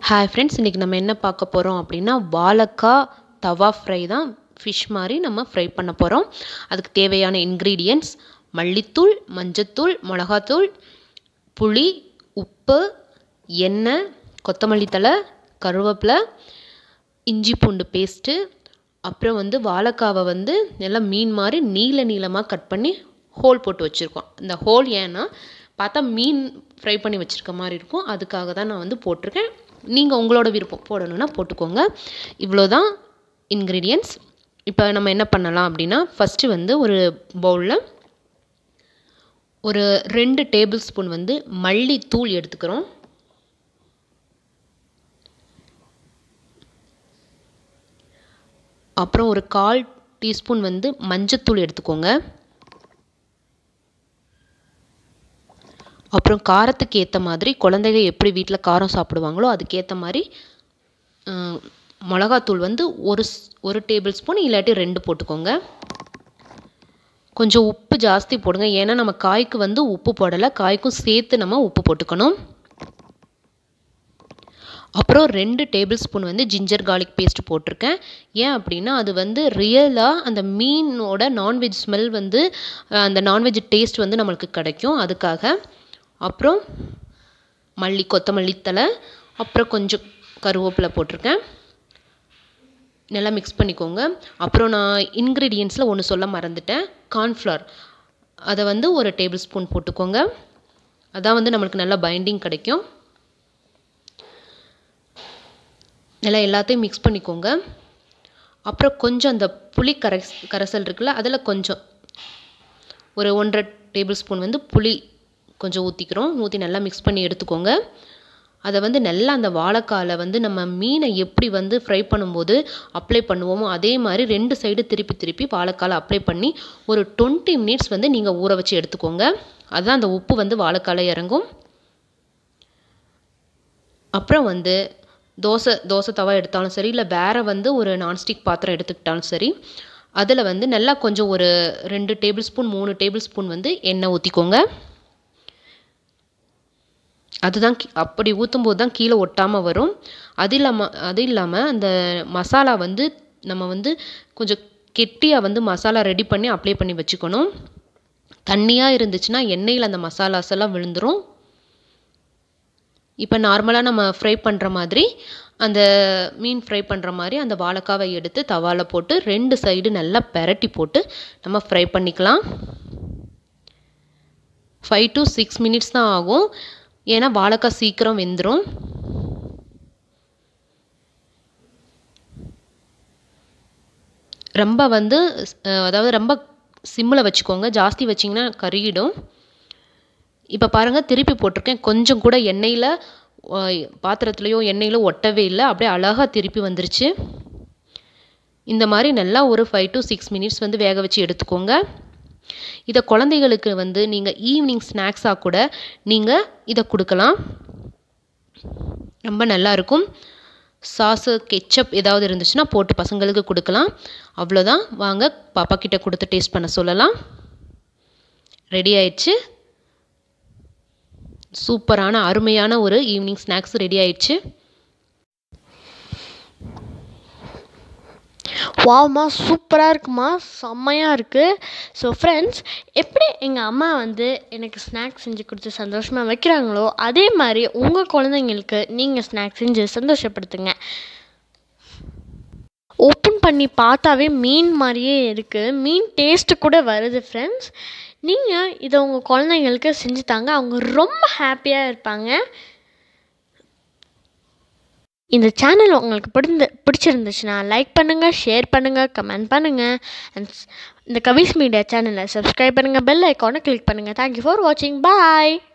hi friends இன்றைக்கி நம்ம என்ன பார்க்க போகிறோம் அப்படின்னா வாழைக்காய் தவா ஃப்ரை தான் ஃபிஷ் மாதிரி நம்ம ஃப்ரை பண்ண போகிறோம் அதுக்கு தேவையான இன்க்ரீடியன்ட்ஸ் மல்லித்தூள் மஞ்சத்தூள் மிளகாத்தூள் புளி உப்பு எண்ணெய் கொத்தமல்லி தழை கருவேப்பிலை இஞ்சி பூண்டு பேஸ்ட்டு அப்புறம் வந்து வாழைக்காவை வந்து நல்லா மீன் மாதிரி நீள நீளமாக கட் பண்ணி ஹோல் போட்டு வச்சுருக்கோம் இந்த ஹோல் ஏன்னா பார்த்தா மீன் ஃப்ரை பண்ணி வச்சுருக்க மாதிரி இருக்கும் அதுக்காக தான் நான் வந்து போட்டிருக்கேன் நீங்கள் உங்களோட விருப்பம் போடணுன்னா போட்டுக்கோங்க இவ்வளோ தான் இன்க்ரீடியன்ட்ஸ் இப்போ நம்ம என்ன பண்ணலாம் அப்படின்னா ஃபஸ்ட்டு வந்து ஒரு பவுலில் ஒரு ரெண்டு டேபிள் ஸ்பூன் வந்து மல்லித்தூள் எடுத்துக்கிறோம் அப்புறம் ஒரு கால் டீஸ்பூன் வந்து மஞ்சத்தூள் எடுத்துக்கோங்க அப்புறம் காரத்துக்கு ஏற்ற மாதிரி குழந்தைங்க எப்படி வீட்டில் காரம் சாப்பிடுவாங்களோ அதுக்கேற்ற மாதிரி மிளகாத்தூள் வந்து ஒரு ஒரு டேபிள் ஸ்பூன் இல்லாட்டி ரெண்டு போட்டுக்கோங்க கொஞ்சம் உப்பு ஜாஸ்தி போடுங்க ஏன்னா நம்ம காய்க்கு வந்து உப்பு போடலை காய்க்கும் சேர்த்து நம்ம உப்பு போட்டுக்கணும் அப்புறம் ரெண்டு டேபிள் ஸ்பூன் வந்து ஜிஞ்சர் கார்லிக் பேஸ்ட் போட்டிருக்கேன் ஏன் அப்படின்னா அது வந்து ரியலாக அந்த மீனோட நான்வெஜ் ஸ்மெல் வந்து அந்த நான்வெஜ் டேஸ்ட் வந்து நம்மளுக்கு கிடைக்கும் அதுக்காக அப்புறம் மல்லி கொத்தமல்லி தலை அப்புறம் கொஞ்சம் கருவேப்பிலை போட்டிருக்கேன் நல்லா மிக்ஸ் பண்ணிக்கோங்க அப்புறம் நான் இன்க்ரீடியன்ஸில் ஒன்று சொல்ல மறந்துட்டேன் கார்ன்ஃப்ளவர் அதை வந்து ஒரு டேபிள் ஸ்பூன் போட்டுக்கோங்க அதான் வந்து நம்மளுக்கு நல்லா பைண்டிங் கிடைக்கும் நல்லா எல்லாத்தையும் மிக்ஸ் பண்ணிக்கோங்க அப்புறம் கொஞ்சம் அந்த புளி கரைஸ் கரைசல் இருக்குல்ல அதில் கொஞ்சம் ஒரு ஒன்றரை டேபிள் ஸ்பூன் வந்து புளி கொஞ்சம் ஊற்றிக்கிறோம் ஊற்றி நல்லா மிக்ஸ் பண்ணி எடுத்துக்கோங்க அதை வந்து நல்லா அந்த வாழைக்காயில் வந்து நம்ம மீனை எப்படி வந்து ஃப்ரை பண்ணும்போது அப்ளை பண்ணுவோமோ அதே மாதிரி ரெண்டு சைடு திருப்பி திருப்பி வாழைக்காயில் அப்ளை பண்ணி ஒரு டுவெண்ட்டி மினிட்ஸ் வந்து நீங்கள் ஊற வச்சு எடுத்துக்கோங்க அதுதான் அந்த உப்பு வந்து வாழைக்காயில் இறங்கும் அப்புறம் வந்து தோசை தோசை தவா எடுத்தாலும் சரி இல்லை வேறு வந்து ஒரு நான்ஸ்டிக் பாத்திரம் எடுத்துக்கிட்டாலும் சரி அதில் வந்து நல்லா கொஞ்சம் ஒரு ரெண்டு டேபிள் ஸ்பூன் மூணு டேபிள் ஸ்பூன் வந்து எண்ணெய் ஊற்றிக்கோங்க அதுதான் அப்படி ஊற்றும் போது தான் கீழே ஒட்டாமல் வரும் அது இல்லாமல் அது இல்லாமல் அந்த மசாலா வந்து நம்ம வந்து கொஞ்சம் கெட்டியாக வந்து மசாலா ரெடி பண்ணி அப்ளை பண்ணி வச்சுக்கணும் தண்ணியாக இருந்துச்சுன்னா எண்ணெயில் அந்த மசாலாஸ் எல்லாம் விழுந்துடும் இப்போ நார்மலாக நம்ம ஃப்ரை பண்ணுற மாதிரி அந்த மீன் ஃப்ரை பண்ணுற மாதிரி அந்த வாழைக்காவை எடுத்து தவாவில் போட்டு ரெண்டு சைடு நல்லா பெரட்டி போட்டு நம்ம ஃப்ரை பண்ணிக்கலாம் ஃபைவ் டு சிக்ஸ் மினிட்ஸ் தான் ஆகும் ஏன்னா வாழைக்காய் சீக்கிரம் வெந்துடும் ரொம்ப வந்து அதாவது ரொம்ப சிம்மில் வச்சுக்கோங்க ஜாஸ்தி வச்சிங்கன்னா கருகிடும் இப்போ பாருங்கள் திருப்பி போட்டிருக்கேன் கொஞ்சம் கூட எண்ணெயில் பாத்திரத்துலேயோ எண்ணெயிலோ ஒட்டவே இல்லை அப்படியே அழகாக திருப்பி வந்துருச்சு இந்த மாதிரி நல்லா ஒரு ஃபைவ் டு சிக்ஸ் மினிட்ஸ் வந்து வேக வச்சு எடுத்துக்கோங்க இதை குழந்தைகளுக்கு வந்து நீங்கள் ஈவினிங் ஸ்நாக்ஸாக கூட நீங்கள் இதை கொடுக்கலாம் ரொம்ப நல்லாயிருக்கும் சாஸு கெச்சப் ஏதாவது இருந்துச்சுன்னா போட்டு பசங்களுக்கு கொடுக்கலாம் அவ்வளோதான் வாங்க பாப்பா கிட்ட கொடுத்து டேஸ்ட் பண்ண சொல்லலாம் ரெடி ஆயிடுச்சு சூப்பரான அருமையான ஒரு ஈவினிங் ஸ்நாக்ஸ் ரெடி ஆயிடுச்சு வாவ்மா சூப்பராக இருக்குமா செம்மையாக இருக்குது ஸோ ஃப்ரெண்ட்ஸ் எப்படி எங்கள் அம்மா வந்து எனக்கு ஸ்நாக்ஸ் செஞ்சு கொடுத்து சந்தோஷமாக வைக்கிறாங்களோ அதே மாதிரி உங்கள் குழந்தைங்களுக்கு நீங்கள் ஸ்நாக்ஸ் செஞ்சு சந்தோஷப்படுத்துங்க ஓப்பன் பண்ணி பார்த்தாவே மீன் மாதிரியே இருக்குது மீன் டேஸ்ட்டு கூட வருது ஃப்ரெண்ட்ஸ் நீங்கள் இதை உங்கள் குழந்தைங்களுக்கு செஞ்சு தாங்க அவங்க ரொம்ப ஹாப்பியாக இருப்பாங்க இந்த சேனல் உங்களுக்கு பிடிந்த பிடிச்சிருந்துச்சுன்னா லைக் பண்ணுங்கள் ஷேர் பண்ணுங்கள் கமெண்ட் பண்ணுங்கள் அண்ட் இந்த கவிஸ் மீடியா சேனலை சப்ஸ்கிரைப் பண்ணுங்கள் பெல் ஐக்கானை கிளிக் பண்ணுங்கள் தேங்க்யூ ஃபார் வாட்சிங் பாய்